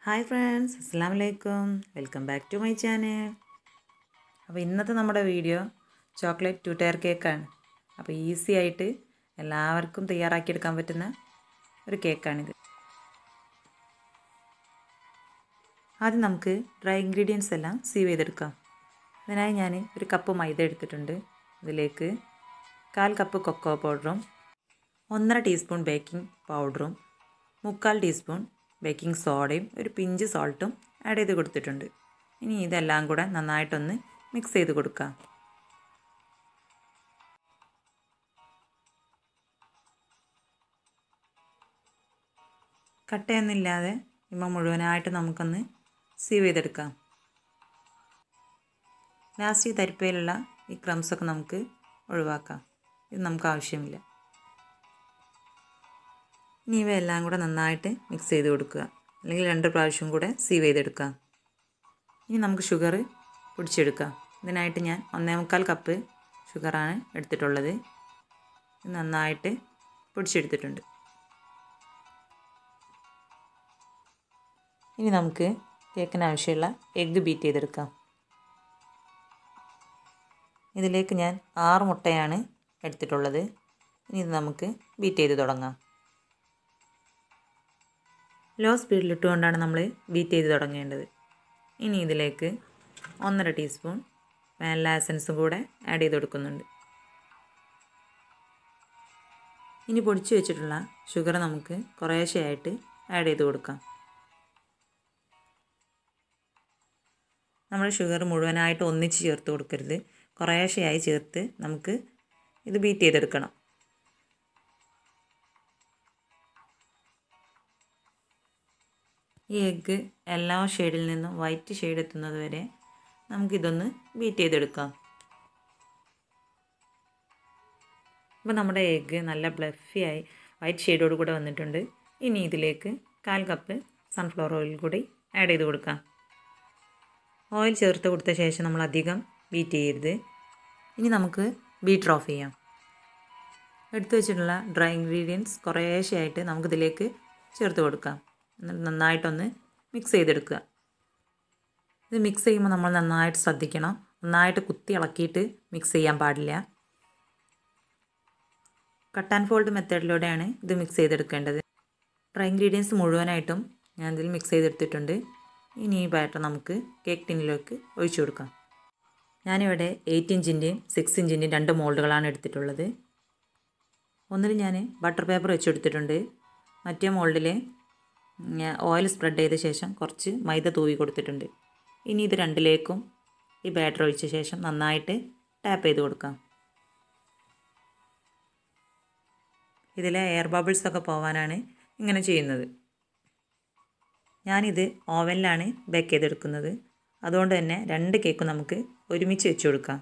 hi friends അസ്സാം വലൈക്കും welcome back to my channel അപ്പോൾ ഇന്നത്തെ നമ്മുടെ വീഡിയോ ചോക്ലേറ്റ് ടു ടയർ കേക്കാണ് അപ്പോൾ ഈസി ആയിട്ട് എല്ലാവർക്കും തയ്യാറാക്കിയെടുക്കാൻ പറ്റുന്ന ഒരു കേക്കാണിത് ആദ്യം നമുക്ക് ഡ്രൈ ഇൻഗ്രീഡിയൻസ് എല്ലാം സീവ് ചെയ്തെടുക്കാം അതിനായി ഞാൻ ഒരു കപ്പ് മൈദ എടുത്തിട്ടുണ്ട് ഇതിലേക്ക് കാൽ കപ്പ് കൊക്കോ പൗഡറും ഒന്നര ടീസ്പൂൺ ബേക്കിംഗ് പൗഡറും മുക്കാൽ ടീസ്പൂൺ ബേക്കിംഗ് സോഡയും ഒരു പിഞ്ച് സോൾട്ടും ആഡ് ചെയ്ത് കൊടുത്തിട്ടുണ്ട് ഇനി ഇതെല്ലാം കൂടെ നന്നായിട്ടൊന്ന് മിക്സ് ചെയ്ത് കൊടുക്കാം കട്ടയൊന്നുമില്ലാതെ ഇവ മുഴുവനായിട്ട് നമുക്കൊന്ന് സീവ് ചെയ്തെടുക്കാം ലാസ്റ്റ് ഈ തരിപ്പയിലുള്ള ഈ ക്രംസൊക്കെ നമുക്ക് ഒഴിവാക്കാം ഇത് നമുക്ക് ആവശ്യമില്ല ഇനി ഇവയെല്ലാം കൂടെ നന്നായിട്ട് മിക്സ് ചെയ്ത് കൊടുക്കുക അല്ലെങ്കിൽ രണ്ട് പ്രാവശ്യം കൂടെ സീവ് ചെയ്തെടുക്കാം ഇനി നമുക്ക് ഷുഗർ പൊടിച്ചെടുക്കാം ഇതിനായിട്ട് ഞാൻ ഒന്നേ മുക്കാൽ കപ്പ് ഷുഗറാണ് എടുത്തിട്ടുള്ളത് ഇത് നന്നായിട്ട് പൊടിച്ചെടുത്തിട്ടുണ്ട് ഇനി നമുക്ക് കേക്കിന് ആവശ്യമുള്ള എഗ്ഗ് ബീറ്റ് ചെയ്തെടുക്കാം ഇതിലേക്ക് ഞാൻ ആറ് മുട്ടയാണ് എടുത്തിട്ടുള്ളത് ഇനി ഇത് നമുക്ക് ബീറ്റ് ചെയ്ത് തുടങ്ങാം ലോ സ്പീഡിലിട്ടുകൊണ്ടാണ് നമ്മൾ ബീറ്റ് ചെയ്ത് തുടങ്ങേണ്ടത് ഇനി ഇതിലേക്ക് ഒന്നര ടീസ്പൂൺ വാനില എസൻസും കൂടെ ആഡ് ചെയ്ത് കൊടുക്കുന്നുണ്ട് ഇനി പൊടിച്ചു വെച്ചിട്ടുള്ള ഷുഗർ നമുക്ക് കുറേശ്ശെയായിട്ട് ആഡ് ചെയ്ത് കൊടുക്കാം നമ്മൾ ഷുഗർ മുഴുവനായിട്ട് ഒന്നിച്ച് ചേർത്ത് കൊടുക്കരുത് കുറേശ്ശെയായി ചേർത്ത് നമുക്ക് ഇത് ബീറ്റ് ചെയ്തെടുക്കണം ഈ എഗ്ഗ് എല്ലാ ഷെയ്ഡിൽ നിന്നും വൈറ്റ് ഷെയ്ഡ് എത്തുന്നത് വരെ നമുക്കിതൊന്ന് ബീറ്റ് ചെയ്തെടുക്കാം ഇപ്പോൾ നമ്മുടെ എഗ്ഗ് നല്ല ബ്ലഫിയായി വൈറ്റ് ഷെയ്ഡോട് കൂടെ വന്നിട്ടുണ്ട് ഇനി ഇതിലേക്ക് കാൽ കപ്പ് സൺഫ്ലവർ ഓയിൽ കൂടി ആഡ് ചെയ്ത് കൊടുക്കാം ഓയിൽ ചേർത്ത് കൊടുത്ത ശേഷം നമ്മൾ അധികം ബീറ്റ് ചെയ്യരുത് ഇനി നമുക്ക് ബീറ്റർ ഓഫ് ചെയ്യാം എടുത്തു വെച്ചിട്ടുള്ള ഡ്രൈ ഇൻഗ്രീഡിയൻസ് കുറേശ്ശെയായിട്ട് നമുക്കിതിലേക്ക് ചേർത്ത് കൊടുക്കാം എന്നിട്ട് നന്നായിട്ടൊന്ന് മിക്സ് ചെയ്തെടുക്കുക ഇത് മിക്സ് ചെയ്യുമ്പോൾ നമ്മൾ നന്നായിട്ട് ശ്രദ്ധിക്കണം നന്നായിട്ട് കുത്തി ഇളക്കിയിട്ട് മിക്സ് ചെയ്യാൻ പാടില്ല കട്ട് ആൻഡ് ഫോൾഡ് മെത്തേഡിലൂടെയാണ് ഇത് മിക്സ് ചെയ്തെടുക്കേണ്ടത് ഡ്രൈ ഇൻഗ്രീഡിയൻസ് മുഴുവനായിട്ടും ഞാൻ ഇതിൽ മിക്സ് ചെയ്തെടുത്തിട്ടുണ്ട് ഇനി ഈ ബാറ്റർ നമുക്ക് കേക്ക് ടിന്നിലേക്ക് ഒഴിച്ചു കൊടുക്കാം ഞാനിവിടെ എയ്റ്റ് ഇഞ്ചിൻ്റെയും സിക്സ് ഇഞ്ചിൻ്റെയും രണ്ട് മോൾഡുകളാണ് എടുത്തിട്ടുള്ളത് ഒന്നിൽ ഞാൻ ബട്ടർ പേപ്പർ വെച്ചെടുത്തിട്ടുണ്ട് മറ്റേ മോൾഡിൽ ഓയിൽ സ്പ്രെഡ് ചെയ്ത ശേഷം കുറച്ച് മൈദ തൂവി കൊടുത്തിട്ടുണ്ട് ഇനി ഇത് രണ്ടിലേക്കും ഈ ബാറ്റർ ഒഴിച്ച ശേഷം നന്നായിട്ട് ടാപ്പ് ചെയ്ത് കൊടുക്കാം ഇതിലെ എയർ ബബിൾസ് ഒക്കെ പോവാനാണ് ഇങ്ങനെ ചെയ്യുന്നത് ഞാനിത് ഓവനിലാണ് ബേക്ക് ചെയ്തെടുക്കുന്നത് അതുകൊണ്ട് തന്നെ രണ്ട് കേക്കും നമുക്ക് ഒരുമിച്ച് വെച്ച് കൊടുക്കാം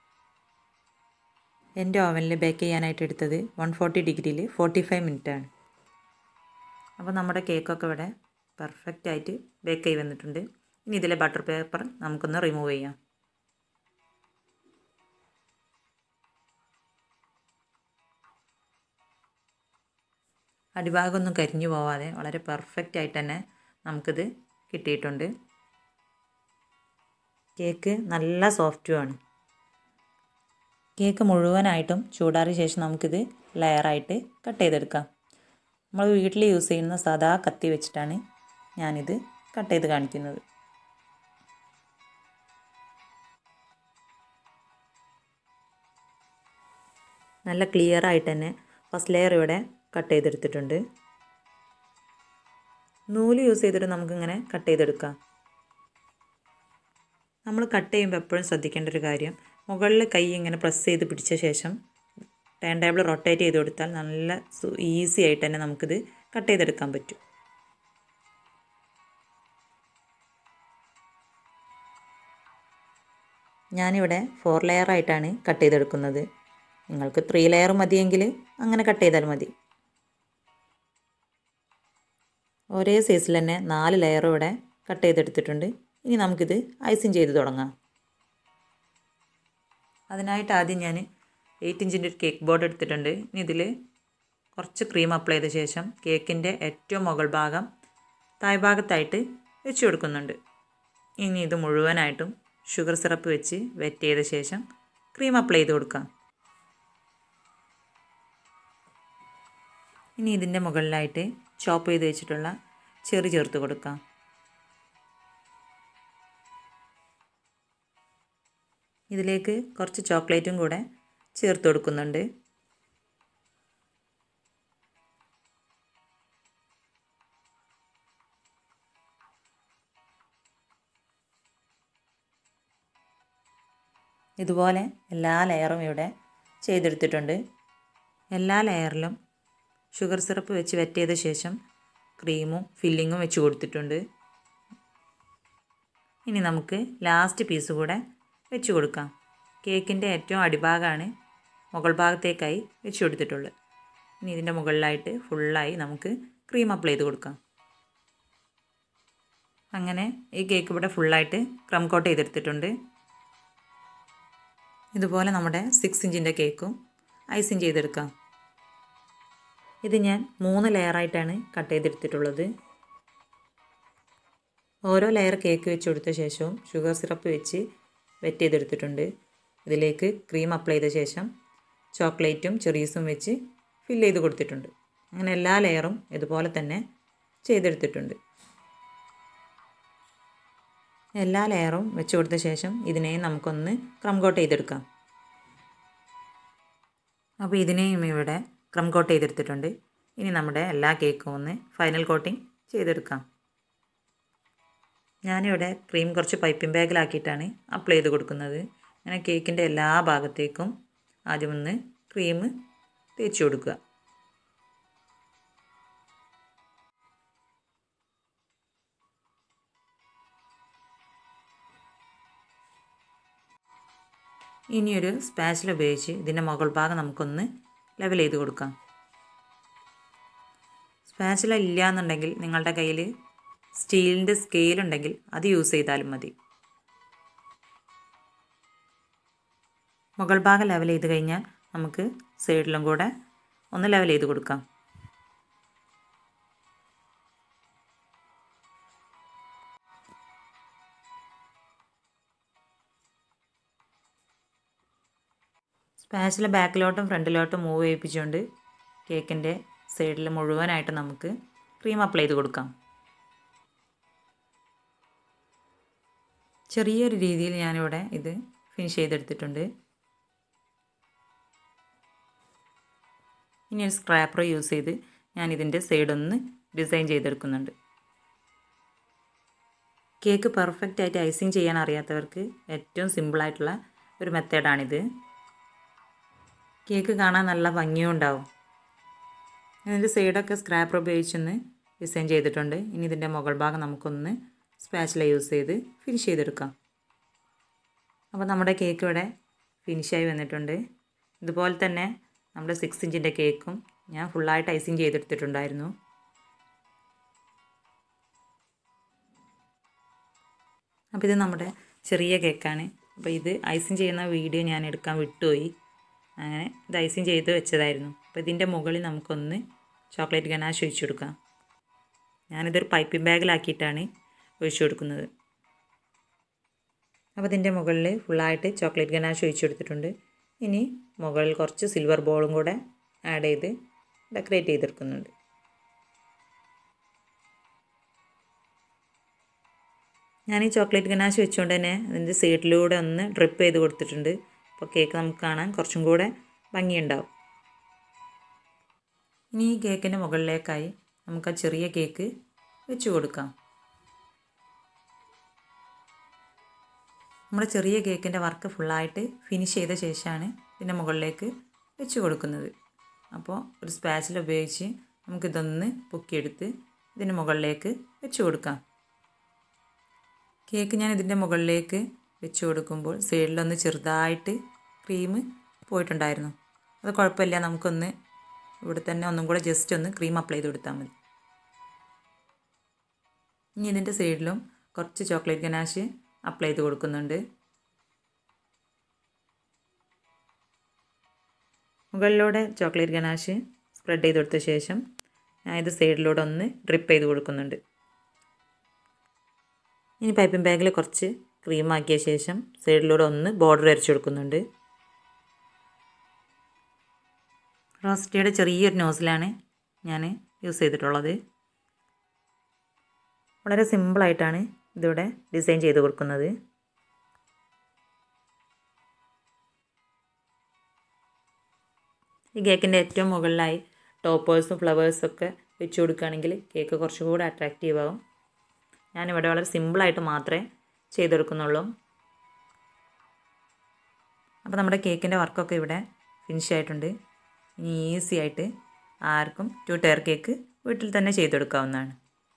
എൻ്റെ ഓവനിൽ ബേക്ക് ചെയ്യാനായിട്ട് എടുത്തത് വൺ ഫോർട്ടി ഡിഗ്രിയിൽ ഫോർട്ടി ഫൈവ് മിനിറ്റാണ് അപ്പോൾ നമ്മുടെ കേക്കൊക്കെ ഇവിടെ പെർഫെക്റ്റ് ആയിട്ട് ബേക്ക് ആയി വന്നിട്ടുണ്ട് ഇനി ഇതിലെ ബട്ടർ പേപ്പർ നമുക്കൊന്ന് റിമൂവ് ചെയ്യാം അടിഭാഗമൊന്നും കരിഞ്ഞു പോവാതെ വളരെ പെർഫെക്റ്റ് ആയിട്ട് തന്നെ നമുക്കിത് കിട്ടിയിട്ടുണ്ട് കേക്ക് നല്ല സോഫ്റ്റുമാണ് കേക്ക് മുഴുവനായിട്ടും ചൂടാറിയ ശേഷം നമുക്കിത് ലെയറായിട്ട് കട്ട് ചെയ്തെടുക്കാം നമ്മൾ വീട്ടിൽ യൂസ് ചെയ്യുന്ന സാധാ കത്തി വെച്ചിട്ടാണ് ഞാനിത് കട്ട് ചെയ്ത് കാണിക്കുന്നത് നല്ല ക്ലിയർ ആയിട്ട് തന്നെ ഫസ്റ്റ് ലെയർ ഇവിടെ കട്ട് ചെയ്തെടുത്തിട്ടുണ്ട് നൂല് യൂസ് ചെയ്തിട്ട് നമുക്കിങ്ങനെ കട്ട് ചെയ്തെടുക്കാം നമ്മൾ കട്ട് ചെയ്യുമ്പോൾ എപ്പോഴും ശ്രദ്ധിക്കേണ്ട ഒരു കാര്യം മുകളിൽ കൈ ഇങ്ങനെ പ്രസ് ചെയ്ത് പിടിച്ച ശേഷം ടേൺ ടേബിൾ റൊട്ടേറ്റ് ചെയ്ത് കൊടുത്താൽ നല്ല ഈസി ആയിട്ട് തന്നെ നമുക്കിത് കട്ട് ചെയ്തെടുക്കാൻ പറ്റും ഞാനിവിടെ ഫോർ ലെയർ ആയിട്ടാണ് കട്ട് ചെയ്തെടുക്കുന്നത് നിങ്ങൾക്ക് ത്രീ ലെയർ മതിയെങ്കിൽ അങ്ങനെ കട്ട് ചെയ്താൽ മതി ഒരേ സൈസിൽ തന്നെ നാല് ലെയർ ഇവിടെ കട്ട് ചെയ്തെടുത്തിട്ടുണ്ട് ഇനി നമുക്കിത് ഐസിങ് ചെയ്ത് തുടങ്ങാം അതിനായിട്ട് ആദ്യം ഞാൻ എയ്റ്റ് ഇഞ്ചിൻ്റെ ഒരു കേക്ക് ബോർഡ് എടുത്തിട്ടുണ്ട് ഇനി ഇതിൽ കുറച്ച് ക്രീം അപ്ലൈ ചെയ്ത ശേഷം കേക്കിൻ്റെ ഏറ്റവും മുകൾ ഭാഗം താഴ്ഭാഗത്തായിട്ട് വെച്ച് കൊടുക്കുന്നുണ്ട് ഇനി ഇത് മുഴുവനായിട്ടും ഷുഗർ സിറപ്പ് വെച്ച് വെറ്റ് ചെയ്ത ശേഷം ക്രീം അപ്ലൈ ചെയ്ത് കൊടുക്കാം ഇനി ഇതിൻ്റെ മുകളിലായിട്ട് ചോപ്പ് ചെയ്ത് വെച്ചിട്ടുള്ള ചെറി ചേർത്ത് കൊടുക്കാം ഇതിലേക്ക് കുറച്ച് ചോക്ലേറ്റും കൂടെ ചേർത്ത് കൊടുക്കുന്നുണ്ട് ഇതുപോലെ എല്ലാ ലെയറും ഇവിടെ ചെയ്തെടുത്തിട്ടുണ്ട് എല്ലാ ലെയറിലും ഷുഗർ സിറപ്പ് വെച്ച് വെറ്റ് ചെയ്ത ശേഷം ക്രീമും ഫില്ലിങ്ങും വെച്ച് കൊടുത്തിട്ടുണ്ട് ഇനി നമുക്ക് ലാസ്റ്റ് പീസ് കൂടെ വെച്ച് കൊടുക്കാം കേക്കിൻ്റെ ഏറ്റവും അടിഭാഗമാണ് മുകൾ ഭാഗത്തേക്കായി വെച്ച് കൊടുത്തിട്ടുള്ളത് ഇനി ഇതിൻ്റെ മുകളിലായിട്ട് ഫുള്ളായി നമുക്ക് ക്രീം അപ്ലൈ ചെയ്ത് കൊടുക്കാം അങ്ങനെ ഈ കേക്ക് ഇവിടെ ഫുള്ളായിട്ട് ക്രം കോട്ട് ചെയ്തെടുത്തിട്ടുണ്ട് ഇതുപോലെ നമ്മുടെ സിക്സ് ഇഞ്ചിൻ്റെ കേക്കും ഐസിങ് ചെയ്തെടുക്കാം ഇത് ഞാൻ മൂന്ന് ലെയറായിട്ടാണ് കട്ട് ചെയ്തെടുത്തിട്ടുള്ളത് ഓരോ ലെയർ കേക്ക് വെച്ച് കൊടുത്ത ശേഷവും ഷുഗർ സിറപ്പ് വെച്ച് വെറ്റ് ചെയ്തെടുത്തിട്ടുണ്ട് ഇതിലേക്ക് ക്രീം അപ്ലൈ ചെയ്ത ശേഷം ചോക്ലേറ്റും ചെറീസും വെച്ച് ഫില്ല് ചെയ്ത് കൊടുത്തിട്ടുണ്ട് അങ്ങനെ എല്ലാ ലെയറും ഇതുപോലെ തന്നെ ചെയ്തെടുത്തിട്ടുണ്ട് എല്ലാ ലെയറും വെച്ച് കൊടുത്ത ശേഷം ഇതിനെയും നമുക്കൊന്ന് ക്രം കോട്ട് ചെയ്തെടുക്കാം അപ്പോൾ ഇതിനെയും ഇവിടെ ക്രം കോട്ട് ചെയ്തെടുത്തിട്ടുണ്ട് ഇനി നമ്മുടെ എല്ലാ കേക്കും ഒന്ന് ഫൈനൽ കോട്ടിംഗ് ചെയ്തെടുക്കാം ഞാനിവിടെ ക്രീം കുറച്ച് പൈപ്പിംഗ് ബാഗിലാക്കിയിട്ടാണ് അപ്ലൈ ചെയ്ത് കൊടുക്കുന്നത് അങ്ങനെ കേക്കിൻ്റെ എല്ലാ ഭാഗത്തേക്കും ആദ്യം ഒന്ന് ക്രീം തേച്ച് കൊടുക്കുക ഇനിയൊരു സ്പാച്ചിൽ ഉപയോഗിച്ച് ഇതിൻ്റെ മുകൾ ഭാഗം നമുക്കൊന്ന് ലെവൽ ചെയ്ത് കൊടുക്കാം സ്പാച്ചില ഇല്ല എന്നുണ്ടെങ്കിൽ നിങ്ങളുടെ കയ്യിൽ സ്റ്റീലിൻ്റെ സ്കെയിൽ ഉണ്ടെങ്കിൽ അത് യൂസ് ചെയ്താലും മതി മുകൾ ഭാഗം ലെവൽ ചെയ്ത് കഴിഞ്ഞാൽ നമുക്ക് സൈഡിലും കൂടെ ഒന്ന് ലെവൽ ചെയ്ത് കൊടുക്കാം സ്പാച്ചിൽ ബാക്കിലോട്ടും ഫ്രണ്ടിലോട്ടും മൂവ് ചെയ്യിപ്പിച്ചുകൊണ്ട് കേക്കിൻ്റെ സൈഡിൽ മുഴുവനായിട്ട് നമുക്ക് ക്രീം അപ്ലൈ ചെയ്ത് കൊടുക്കാം ചെറിയൊരു രീതിയിൽ ഞാനിവിടെ ഇത് ഫിനിഷ് ചെയ്തെടുത്തിട്ടുണ്ട് ഇനി ഒരു സ്ക്രാപ്പർ യൂസ് ചെയ്ത് ഞാൻ ഇതിൻ്റെ സൈഡൊന്ന് ഡിസൈൻ ചെയ്തെടുക്കുന്നുണ്ട് കേക്ക് പെർഫെക്റ്റ് ആയിട്ട് ഐസിങ് ചെയ്യാൻ അറിയാത്തവർക്ക് ഏറ്റവും സിമ്പിളായിട്ടുള്ള ഒരു മെത്തേഡാണിത് കേക്ക് കാണാൻ നല്ല ഭംഗിയും ഉണ്ടാവും ഇതിൻ്റെ സൈഡൊക്കെ സ്ക്രാപ്പർ ഉപയോഗിച്ചൊന്ന് ഡിസൈൻ ചെയ്തിട്ടുണ്ട് ഇനി ഇതിൻ്റെ മുകൾ ഭാഗം നമുക്കൊന്ന് സ്പാച്ചില യൂസ് ചെയ്ത് ഫിനിഷ് ചെയ്തെടുക്കാം അപ്പോൾ നമ്മുടെ കേക്ക് ഇവിടെ ഫിനിഷായി വന്നിട്ടുണ്ട് ഇതുപോലെ തന്നെ നമ്മുടെ സിക്സ് ഇഞ്ചിൻ്റെ കേക്കും ഞാൻ ഫുള്ളായിട്ട് ഐസിങ് ചെയ്തെടുത്തിട്ടുണ്ടായിരുന്നു അപ്പോൾ ഇത് നമ്മുടെ ചെറിയ കേക്കാണ് അപ്പോൾ ഇത് ഐസിങ് ചെയ്യുന്ന വീഡിയോ ഞാൻ എടുക്കാൻ വിട്ടുപോയി അങ്ങനെ ഇത് ഐസിങ് ചെയ്ത് വെച്ചതായിരുന്നു അപ്പോൾ ഇതിൻ്റെ മുകളിൽ നമുക്കൊന്ന് ചോക്ലേറ്റ് ഗനാഷ് ഒഴിച്ചു കൊടുക്കാം ഞാനിതൊരു പൈപ്പിംഗ് ബാഗിലാക്കിയിട്ടാണ് ഒഴിച്ചു കൊടുക്കുന്നത് അപ്പോൾ ഇതിൻ്റെ മുകളിൽ ഫുള്ളായിട്ട് ചോക്ലേറ്റ് ഗനാഷ് ഒഴിച്ചു കൊടുത്തിട്ടുണ്ട് ഇനി മുകളിൽ കുറച്ച് സിൽവർ ബോളും കൂടെ ആഡ് ചെയ്ത് ഡെക്കറേറ്റ് ചെയ്തെടുക്കുന്നുണ്ട് ഞാൻ ഈ ചോക്ലേറ്റ് ഗനാഷ് വെച്ചുകൊണ്ട് തന്നെ അതിൻ്റെ സൈഡിലൂടെ ഒന്ന് ഡ്രിപ്പ് ചെയ്ത് കൊടുത്തിട്ടുണ്ട് അപ്പോൾ കേക്ക് നമുക്ക് കാണാൻ കുറച്ചും കൂടെ ഭംഗിയുണ്ടാവും ഇനി ഈ കേക്കിൻ്റെ മുകളിലേക്കായി നമുക്ക് ആ ചെറിയ കേക്ക് വെച്ച് കൊടുക്കാം നമ്മുടെ ചെറിയ കേക്കിൻ്റെ വർക്ക് ഫുള്ളായിട്ട് ഫിനിഷ് ചെയ്ത ശേഷമാണ് ഇതിൻ്റെ മുകളിലേക്ക് വെച്ച് കൊടുക്കുന്നത് അപ്പോൾ ഒരു സ്പാച്ചിൽ ഉപയോഗിച്ച് നമുക്കിതൊന്ന് പൊക്കിയെടുത്ത് ഇതിൻ്റെ മുകളിലേക്ക് വെച്ച് കൊടുക്കാം കേക്ക് ഞാൻ ഇതിൻ്റെ മുകളിലേക്ക് വെച്ച് കൊടുക്കുമ്പോൾ സൈഡിലൊന്ന് ചെറുതായിട്ട് ക്രീം പോയിട്ടുണ്ടായിരുന്നു അത് കുഴപ്പമില്ല നമുക്കൊന്ന് ഇവിടെ തന്നെ ഒന്നും കൂടെ ജസ്റ്റ് ഒന്ന് ക്രീം അപ്ലൈ ചെയ്ത് കൊടുത്താൽ മതി ഇനി ഇതിൻ്റെ സൈഡിലും കുറച്ച് ചോക്ലേറ്റ് ഗനാഷ് അപ്ലൈ ചെയ്ത് കൊടുക്കുന്നുണ്ട് മുകളിലൂടെ ചോക്ലേറ്റ് ഗനാഷ് സ്പ്രെഡ് ചെയ്ത് കൊടുത്ത ശേഷം ഞാൻ ഇത് സൈഡിലൂടെ ഒന്ന് ഡ്രിപ്പ് ചെയ്ത് കൊടുക്കുന്നുണ്ട് ഇനി പൈപ്പിംഗ് ബാഗിൽ കുറച്ച് ക്രീം ആക്കിയ ശേഷം സൈഡിലൂടെ ഒന്ന് ബോർഡർ വരച്ചു കൊടുക്കുന്നുണ്ട് റോസ്റ്റിയുടെ ചെറിയൊരു നോസിലാണ് ഞാൻ യൂസ് ചെയ്തിട്ടുള്ളത് വളരെ സിമ്പിളായിട്ടാണ് ഇതിവിടെ ഡിസൈൻ ചെയ്ത് കൊടുക്കുന്നത് ഈ കേക്കിൻ്റെ ഏറ്റവും മുകളിലായി ടോപ്പേഴ്സും ഫ്ലവേഴ്സും ഒക്കെ വെച്ച് കൊടുക്കുകയാണെങ്കിൽ കേക്ക് കുറച്ചുകൂടി അട്രാക്റ്റീവ് ആവും ഞാനിവിടെ വളരെ സിമ്പിളായിട്ട് മാത്രമേ ചെയ്തെടുക്കുന്നുള്ളൂ അപ്പോൾ നമ്മുടെ കേക്കിൻ്റെ വർക്കൊക്കെ ഇവിടെ ഫിനിഷ് ആയിട്ടുണ്ട് ഇനി ഈസി ആയിട്ട് ആർക്കും ടു ടയർ കേക്ക് വീട്ടിൽ തന്നെ ചെയ്തെടുക്കാവുന്നതാണ്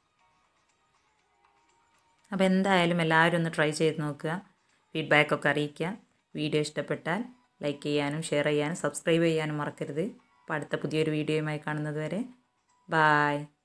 അപ്പോൾ എന്തായാലും എല്ലാവരും ഒന്ന് ട്രൈ ചെയ്ത് നോക്കുക ഫീഡ്ബാക്കൊക്കെ അറിയിക്കുക വീഡിയോ ഇഷ്ടപ്പെട്ടാൽ ലൈക്ക് ചെയ്യാനും ഷെയർ ചെയ്യാനും സബ്സ്ക്രൈബ് ചെയ്യാനും മറക്കരുത് അപ്പോൾ അടുത്ത പുതിയൊരു വീഡിയോയുമായി കാണുന്നത് വരെ ബായ്